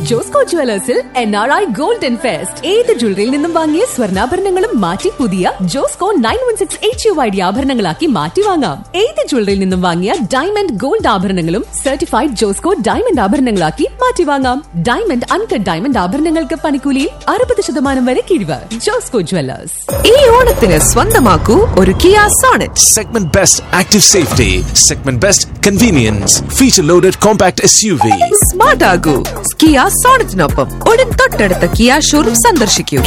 ജോസ്കോ ജുവലേഴ്സിൽ N R I golden fest ഏത് ജ്വല്ലറിയിൽ നിന്നും വാങ്ങിയ സ്വർണ്ണാഭരണങ്ങളും മാറ്റി പുതിയ Josco nine one six H U I D ആഭരണങ്ങളാക്കി മാറ്റി വാങ്ങാം ഏത് ജ്വല്ലറിയിൽ നിന്നും വാങ്ങിയ ഡയമണ്ട് ഗോൾഡ് ആഭരണങ്ങളും സർട്ടിഫൈഡ് ജോസ്കോ ഡയമണ്ട് ആഭരണങ്ങളാക്കി മാറ്റി വാങ്ങാം ഡയമണ്ട് അൺകട്ട് ഡയമണ്ട് ആഭരണങ്ങൾക്ക് പണിക്കൂലിയിൽ അറുപത് ശതമാനം വരെ കിഴിവ് ജോസ്കോ ജുവലേഴ്സ് ഈ ഓണത്തിന് സ്വന്തമാക്കൂ ഒരു Kia Sonet Segment Best Active Safety, Segment Best Convenience, Feature Loaded Compact SUV. Smart ആകൂ കിയ സോണറ്റിനൊപ്പം ഉടൻ തൊട്ടടുത്ത കിയ ഷോറൂം സന്ദർശിക്കൂ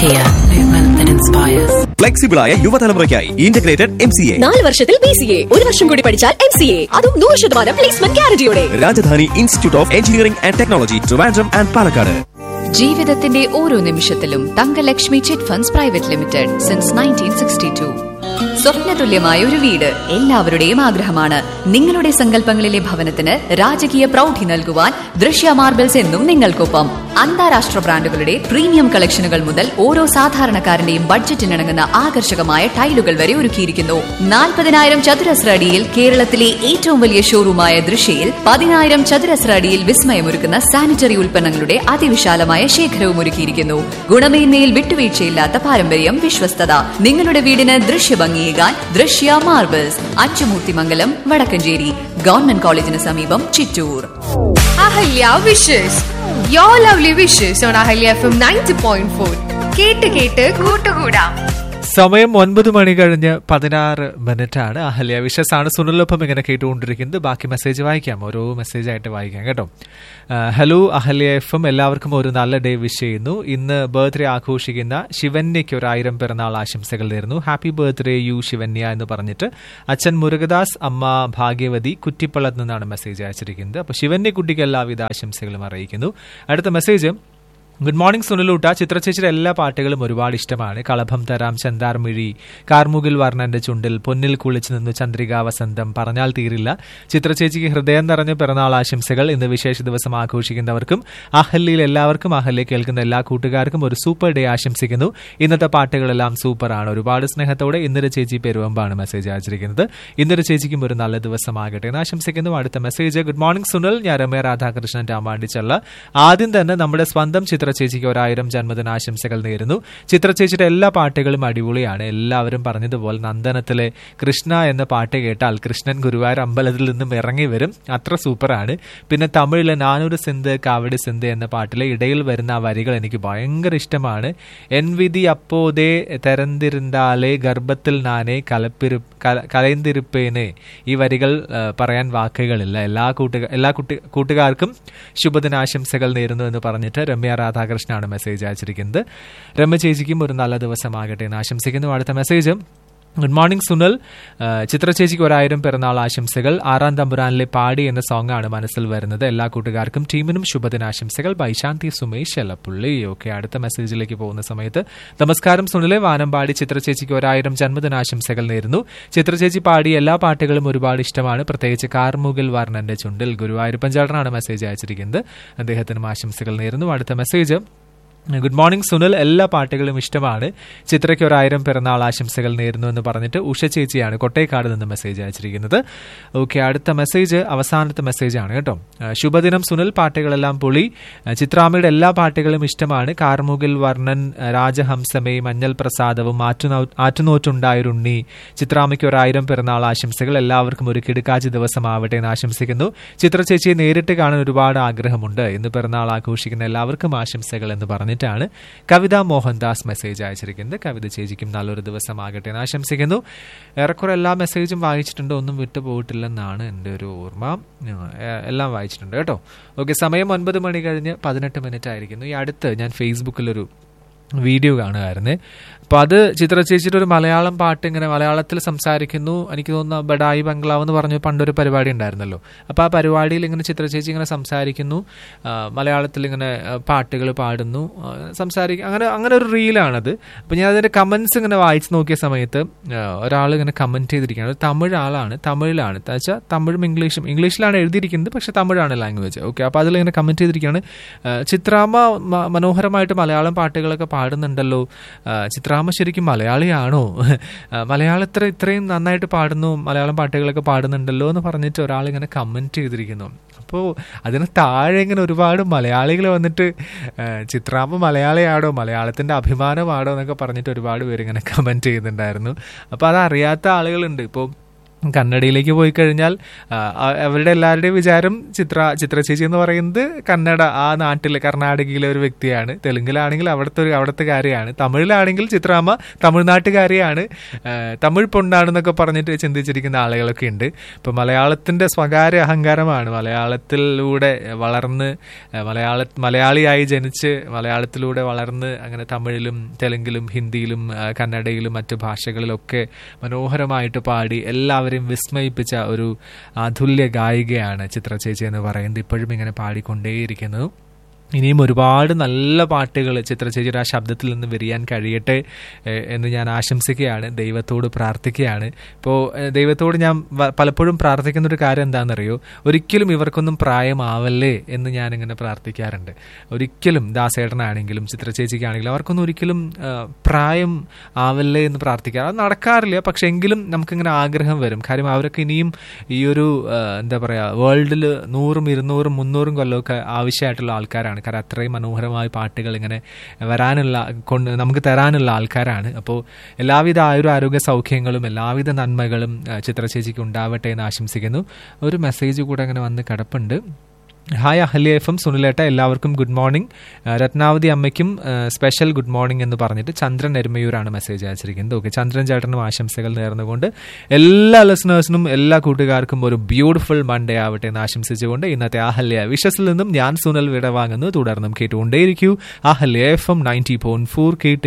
ഫ്ലെക്സിബിളായ യുവതലമുറയ്ക്കായി ഇന്റഗ്രേറ്റഡ് എം സി എ നാല് വർഷത്തിൽ ബി സി എ ഒരു വർഷം കൂടി പഠിച്ചാൽ എം സി എ അതും നൂറ് ശതമാനം പ്ലേസ്മെന്റ് ഗ്യാരണ്ടിയോടെ Rajadhani institute of engineering and technology Trivandrum and Palakkad ജീവിതത്തിന്റെ ഓരോ നിമിഷത്തിലും Thangalakshmi chit funds private limited since nineteen sixty two സ്വപ്നതുല്യമായ ഒരു വീട് എല്ലാവരുടെയും ആഗ്രഹമാണ് നിങ്ങളുടെ സങ്കല്പങ്ങളിലെ ഭവനത്തിന് രാജകീയ പ്രൗഢി നൽകുവാൻ ദൃശ്യ മാർബിൾസ് എന്നും നിങ്ങൾക്കൊപ്പം അന്താരാഷ്ട്ര ബ്രാൻഡുകളുടെ പ്രീമിയം കളക്ഷനുകൾ മുതൽ ഓരോ സാധാരണക്കാരന്റെയും ബഡ്ജറ്റിനിണങ്ങുന്ന ആകർഷകമായ ടൈലുകൾ വരെ ഒരുക്കിയിരിക്കുന്നു നാൽപ്പതിനായിരം ചതുരശ്ര അടിയിൽ കേരളത്തിലെ ഏറ്റവും വലിയ ഷോറൂമായ ദൃശ്യയിൽ പതിനായിരം ചതുരശ്ര അടിയിൽ വിസ്മയമൊരുക്കുന്ന സാനിറ്ററി ഉൽപ്പന്നങ്ങളുടെ അതിവിശാലമായ ശേഖരവും ഒരുക്കിയിരിക്കുന്നു ഗുണമേന്മയിൽ വിട്ടുവീഴ്ചയില്ലാത്ത പാരമ്പര്യം വിശ്വസ്തത നിങ്ങളുടെ വീടിന് ദൃശ്യഭംഗിയേകാൻ ദൃശ്യ മാർബിൾസ് അച്ചുമൂർത്തിമംഗലം വടക്കഞ്ചേരി ഗവൺമെന്റ് കോളേജിന് സമീപം Chittur Ahalya wishes your lovely wishes on Ahalya F M ninety point four കേട്ട് കേട്ട് കൂട്ടുകൂടാം സമയം ഒൻപത് മണി കഴിഞ്ഞ് പതിനാറ് മിനിറ്റ് ആണ് അഹല്യ വിഷസ് ആണ് സുനിലൊപ്പം ഇങ്ങനെ കേട്ടുകൊണ്ടിരിക്കുന്നത് ബാക്കി മെസ്സേജ് വായിക്കാം ഓരോ മെസ്സേജ് ആയിട്ട് വായിക്കാം കേട്ടോ ആ, ഹലോ അഹല്യ എഫ് എം എല്ലാവർക്കും ഒരു നല്ല ഡേ വിഷ് ചെയ്യുന്നു ഇന്ന് ബർത്ത്ഡേ ആഘോഷിക്കുന്ന ശിവന്യയ്ക്ക് ഒരു ആയിരം പിറന്നാൾ ആശംസകൾ നേരുന്നു ഹാപ്പി ബർത്ത്ഡേ യു ശിവന്യ എന്ന് പറഞ്ഞിട്ട് അച്ഛൻ മുരുകദാസ് അമ്മ ഭാഗ്യവതി കുറ്റിപ്പള്ളത്ത് നിന്നാണ് മെസ്സേജ് അയച്ചിരിക്കുന്നത് അപ്പോൾ ശിവന്യ കുട്ടിക്ക് എല്ലാവിധ ആശംസകളും അറിയിക്കുന്നു അടുത്ത മെസ്സേജ് ഗുഡ് മോർണിംഗ് സുനിലൂട്ട ചിത്രചേച്ചിയുടെ എല്ലാ പാട്ടുകളും ഒരുപാട് ഇഷ്ടമാണ് കളഭം തരാം ചന്താർമിഴി കാർമുകിൽ വർണ്ണന്റെ ചുണ്ടിൽ പൊന്നിൽ കുളിച്ചു നിന്നു ചന്ദ്രിക വസന്തം പറഞ്ഞാൽ തീരില്ല ചിത്രചേച്ചിക്ക് ഹൃദയം നിറഞ്ഞ പിറന്നാൾ ആശംസകൾ ഇന്ന് വിശേഷ ദിവസം ആഘോഷിക്കുന്നവർക്കും അഹല്യയിൽ എല്ലാവർക്കും അഹല്യ കേൾക്കുന്ന എല്ലാ കൂട്ടുകാർക്കും ഒരു സൂപ്പർ ഡേ ആശംസിക്കുന്നു ഇന്നത്തെ പാട്ടുകളെല്ലാം സൂപ്പറാണ് ഒരുപാട് സ്നേഹത്തോടെ ഇന്നൊരു ചേച്ചി പെരുവമ്പാണ് മെസ്സേജ് അയച്ചിരിക്കുന്നത് ഇന്നൊരു ചേച്ചിക്കും ഒരു നല്ല ദിവസമാകട്ടെ എന്ന് ആശംസിക്കുന്നു അടുത്ത മെസ്സേജ് ഗുഡ് മോർണിംഗ് സുനിൽ ഞാൻ രമ്യ രാധാകൃഷ്ണൻ രാമാണ്ടിച്ചല്ല ആദ്യം തന്നെ നമ്മുടെ സ്വന്തം ചിത്ര ചേച്ചിക്ക് ഒരായിരം ജന്മദിനാശംസകൾ നേരുന്നു ചിത്ര ചേച്ചിയുടെ എല്ലാ പാട്ടുകളും അടിപൊളിയാണ് എല്ലാവരും പറഞ്ഞതുപോലെ നന്ദനത്തിലെ കൃഷ്ണ എന്ന പാട്ട് കേട്ടാൽ കൃഷ്ണൻ ഗുരുവായൂർ അമ്പലത്തിൽ നിന്നും ഇറങ്ങി വരും അത്ര സൂപ്പറാണ് പിന്നെ തമിഴിലെ നാനൂറ് സിന്ത് കാവടി സിന്ത് എന്ന പാട്ടിലെ ഇടയിൽ വരുന്ന ആ വരികൾ എനിക്ക് ഭയങ്കര ഇഷ്ടമാണ് എൻ വിധി അപ്പോതേ തെരന്തിരുന്നാലേ ഗർഭത്തിൽ നാനേ കലപ്പിരു കല- കലയന്തിരുപ്പേനെ ഈ വരികൾ ആ, പറയാൻ വാക്കുകളില്ല എല്ലാ കൂട്ടുക എല്ലാ കുട്ടി കൂട്ടുകാർക്കും ശുഭദിനാശംസകൾ നേരുന്നു എന്ന് പറഞ്ഞിട്ട് രമ്യ രാധാകൃഷ്ണനാണ് മെസ്സേജ് അയച്ചിരിക്കുന്നത് രമ്യ ചേച്ചിക്കും ഒരു നല്ല ദിവസമാകട്ടെ എന്ന് ആശംസിക്കുന്നു അടുത്ത മെസ്സേജ് ഗുഡ് മോർണിംഗ് സുനിൽ ആ, ചിത്ര ചേച്ചിക്ക് ഒരായിരം പിറന്നാൾ ആശംസകൾ ആറാം തമ്പുരാനിലെ പാടി എന്ന സോങ് ആണ് മനസ്സിൽ വരുന്നത് എല്ലാ കൂട്ടുകാർക്കും ടീമിനും ശുഭദിനാശംസകൾ ബൈശാന്തി സുമേഷ് എല്ലപ്പുള്ളി ഓക്കെ അടുത്ത മെസ്സേജിലേക്ക് പോകുന്ന സമയത്ത് നമസ്കാരം സുനിലെ വാനമ്പാടി ചിത്ര ചേച്ചിക്ക് ഒരായിരം ജന്മദിനാശംസകൾ നേരുന്നു ചിത്ര ചേച്ചി പാടിയ എല്ലാ പാട്ടുകളും ഒരുപാട് ഇഷ്ടമാണ് പ്രത്യേകിച്ച് കാർമുകിൽ വർണ്ണന്റെ ചുണ്ടിൽ ഗുരുവായൂരപ്പൻ ചേട്ടനാണ് മെസ്സേജ് അയച്ചിരിക്കുന്നത് അദ്ദേഹത്തിനും ആശംസകൾ നേരുന്നു അടുത്ത മെസ്സേജ് ഗുഡ് മോർണിംഗ് സുനിൽ എല്ലാ പാട്ടുകളും ഇഷ്ടമാണ് ചിത്രയ്ക്ക് ഒരായിരം പിറന്നാൾ ആശംസകൾ നേരുന്നു എന്ന് പറഞ്ഞിട്ട് ഉഷ ചേച്ചിയാണ് കൊട്ടേക്കാട് നിന്ന് മെസ്സേജ് അയച്ചിരിക്കുന്നത് ഓക്കെ അടുത്ത മെസ്സേജ് അവസാനത്തെ മെസ്സേജ് ആണ് കേട്ടോ ആ, ശുഭദിനം സുനിൽ പാട്ടുകളെല്ലാം പൊളി ആ, ചിത്രാമ്മയുടെ എല്ലാ പാട്ടുകളും ഇഷ്ടമാണ് കാർമുകിൽ വർണ്ണൻ ആ, രാജഹംസമേ മഞ്ഞൾ പ്രസാദവും ആറ്റുനോ ആറ്റുനോറ്റുണ്ടായൊരുണ്ണി ചിത്രാമ്മയ്ക്ക് ഒരായിരം പിറന്നാൾ ആശംസകൾ എല്ലാവർക്കും ഒരു കിടുക്കാച്ചി ദിവസമാവട്ടെ എന്ന് ആശംസിക്കുന്നു ചിത്ര ചേച്ചിയെ നേരിട്ട് കാണാൻ ഒരുപാട് ആഗ്രഹമുണ്ട് ഇന്ന് പിറന്നാൾ ആഘോഷിക്കുന്ന എല്ലാവർക്കും ആശംസകൾ എന്ന് പറഞ്ഞിട്ടാണ് കവിത മോഹൻദാസ് മെസ്സേജ് അയച്ചിരിക്കുന്നത് കവിത ചേച്ചിക്കും നല്ലൊരു ദിവസമാകട്ടെ എന്ന് ആശംസിക്കുന്നു ഏറെക്കുറെ എല്ലാ മെസ്സേജും വായിച്ചിട്ടുണ്ട് ഒന്നും വിട്ടു പോയിട്ടില്ലെന്നാണ് എൻ്റെ ഒരു ഓർമ്മ ഏഹ് എല്ലാം വായിച്ചിട്ടുണ്ട് കേട്ടോ ഓക്കെ സമയം ഒൻപത് മണി കഴിഞ്ഞ് പതിനെട്ട് മിനിറ്റ് ആയിരിക്കുന്നു ഈ അടുത്ത് ഞാൻ ഫേസ്ബുക്കിലൊരു വീഡിയോ കാണുമായിരുന്നേ അപ്പൊ അത് ചിത്ര ചേച്ചിയുടെ ഒരു മലയാളം പാട്ട് ഇങ്ങനെ മലയാളത്തിൽ സംസാരിക്കുന്നു എനിക്ക് തോന്നുന്നു ബഡായി ബംഗ്ലാവ് എന്ന് പറഞ്ഞ പണ്ടൊരു പരിപാടി ഉണ്ടായിരുന്നല്ലോ അപ്പൊ ആ പരിപാടിയിൽ ഇങ്ങനെ ചിത്ര ചേച്ചി ഇങ്ങനെ സംസാരിക്കുന്നു ആ, മലയാളത്തിൽ ഇങ്ങനെ പാട്ടുകൾ പാടുന്നു സംസാരിക്കും അങ്ങനെ അങ്ങനെ ഒരു റീലാണത് അപ്പൊ ഞാൻ അതിന്റെ കമന്റ്സ് ഇങ്ങനെ വായിച്ചു നോക്കിയ സമയത്ത് ഒരാൾ ഇങ്ങനെ കമന്റ് ചെയ്തിരിക്കുകയാണ് ഒരു തമിഴ് ആളാണ് തമിഴിലാണ് എന്ന് വെച്ചാൽ തമിഴും ഇംഗ്ലീഷും ഇംഗ്ലീഷിലാണ് എഴുതിയിരിക്കുന്നത് പക്ഷെ തമിഴാണ് ലാംഗ്വേജ് ഓക്കെ അപ്പൊ അതിൽ ഇങ്ങനെ കമന്റ് ചെയ്തിരിക്കുകയാണ് ആ, ചിത്രാമ്മ മ- മനോഹരമായിട്ട് മലയാളം പാട്ടുകളൊക്കെ പാടുന്നുണ്ടല്ലോ ആ, ചിത്രാമ്മ ശരിക്കും മലയാളിയാണോ ആ, മലയാളത്തിൽ ഇത്രയും നന്നായിട്ട് പാടുന്നു മലയാളം പാട്ടുകളൊക്കെ പാടുന്നുണ്ടല്ലോ എന്ന് പറഞ്ഞിട്ട് ഒരാൾ ഇങ്ങനെ കമൻറ്റ് ചെയ്തിരിക്കുന്നു അപ്പോൾ അതിന് താഴെ ഇങ്ങനെ ഒരുപാട് മലയാളികൾ വന്നിട്ട് ആ, ചിത്രാമ്മ മലയാളിയാണോ മലയാളത്തിൻ്റെ അഭിമാനമാണോ എന്നൊക്കെ പറഞ്ഞിട്ട് ഒരുപാട് പേര് ഇങ്ങനെ കമൻറ്റ് ചെയ്യുന്നുണ്ടായിരുന്നു അപ്പോൾ അത് അറിയാത്ത ആളുകളുണ്ട് ഇപ്പോൾ കന്നഡയിലേക്ക് പോയി കഴിഞ്ഞാൽ ആ, ആ- അവരുടെ എല്ലാവരുടെയും വിചാരം ചിത്ര ചിത്ര ചേച്ചി എന്ന് പറയുന്നത് കന്നഡ ആ നാട്ടിലെ കർണാടകയിലെ ഒരു വ്യക്തിയാണ് തെലുങ്കിലാണെങ്കിൽ അവിടുത്തെ ഒരു അവിടുത്തെ കാര്യമാണ് തമിഴിലാണെങ്കിൽ ചിത്രാമ്മ തമിഴ്നാട്ടുകാരിയാണ് ആ, തമിഴ് പൊണ്ണാണെന്നൊക്കെ പറഞ്ഞിട്ട് ചിന്തിച്ചിരിക്കുന്ന ആളുകളൊക്കെ ഉണ്ട് ഇപ്പോൾ മലയാളത്തിൻ്റെ സ്വകാര്യ അഹങ്കാരമാണ് മലയാളത്തിലൂടെ വളർന്ന് ആ, മലയാള മലയാളിയായി ജനിച്ച് മലയാളത്തിലൂടെ വളർന്ന് അങ്ങനെ തമിഴിലും തെലുങ്കിലും ഹിന്ദിയിലും ആ, കന്നഡയിലും മറ്റു ഭാഷകളിലൊക്കെ മനോഹരമായിട്ട് പാടി എല്ലാവരെയും വിസ്മയിപ്പിച്ച ഒരു അതുല്യ ഗായികയാണ് ചിത്ര ചേച്ചി എന്ന് പറയുന്നത് ഇപ്പോഴും ഇങ്ങനെ പാടിക്കൊണ്ടേയിരിക്കുന്നു ഇനിയും ഒരുപാട് നല്ല പാട്ടുകൾ ചിത്ര ചേച്ചിയുടെ ആ ശബ്ദത്തിൽ നിന്ന് വിരിയാൻ കഴിയട്ടെ ഏഹ്, എന്ന് ഞാൻ ആശംസിക്കുകയാണ് ദൈവത്തോട് പ്രാർത്ഥിക്കുകയാണ് ഇപ്പോൾ ഏഹ്, ദൈവത്തോട് ഞാൻ വ- പലപ്പോഴും പ്രാർത്ഥിക്കുന്ന ഒരു കാര്യം എന്താണെന്നറിയോ ഒരിക്കലും ഇവർക്കൊന്നും പ്രായമാവല്ലേ എന്ന് ഞാനിങ്ങനെ പ്രാർത്ഥിക്കാറുണ്ട് ഒരിക്കലും ദാസേട്ടനാണെങ്കിലും ചിത്ര ചേച്ചിക്കാണെങ്കിലും അവർക്കൊന്നും ഒരിക്കലും ആ, പ്രായം ആവല്ലേ എന്ന് പ്രാർത്ഥിക്കാറ് അത് നടക്കാറില്ല പക്ഷെ എങ്കിലും നമുക്കിങ്ങനെ ആഗ്രഹം വരും കാര്യം അവരൊക്കെ ഇനിയും ഈ ഒരു ആ, എന്താ പറയുക വേൾഡിൽ നൂറും ഇരുന്നൂറും മുന്നൂറും കൊല്ലമൊക്കെ ആവശ്യമായിട്ടുള്ള ആൾക്കാരാണ് കാരണം അത്രയും മനോഹരമായ പാട്ടുകൾ ഇങ്ങനെ വരാനുള്ള കൊണ്ട് നമുക്ക് തരാനുള്ള ആൾക്കാരാണ് അപ്പോൾ എല്ലാവിധ ആയുര ആരോഗ്യ സൗഖ്യങ്ങളും എല്ലാവിധ നന്മകളും ആ, ചിത്ര ചേച്ചിക്ക് ഉണ്ടാവട്ടെ എന്ന് ആശംസിക്കുന്നു ഒരു മെസ്സേജ് കൂടെ അങ്ങനെ വന്ന് കിടപ്പുണ്ട് ഹായ് അഹല്യ എഫ് എം സുനിലേട്ട എല്ലാവർക്കും ഗുഡ് മോർണിംഗ് ആ, രത്നാവതി അമ്മയ്ക്കും ആ, സ്പെഷ്യൽ ഗുഡ് മോർണിംഗ് എന്ന് പറഞ്ഞിട്ട് ചന്ദ്രൻ എരുമയൂരാണ് മെസ്സേജ് അയച്ചിരിക്കുന്നത് ഓക്കെ ചന്ദ്രൻ ചേട്ടനും ആശംസകൾ നേർന്നുകൊണ്ട് എല്ലാ ലിസണേഴ്സിനും എല്ലാ കൂട്ടുകാർക്കും ഒരു ബ്യൂട്ടിഫുൾ മൺഡേ ആവട്ടെ എന്ന് ആശംസിച്ചുകൊണ്ട് ഇന്നത്തെ അഹല്യ വിഷസിൽ നിന്നും ഞാൻ സുനൽ വിട വാങ്ങുന്നു തുടർന്നും കേട്ടുകൊണ്ടേയിരിക്കൂ Ahalya F M ninety point four കേട്ട്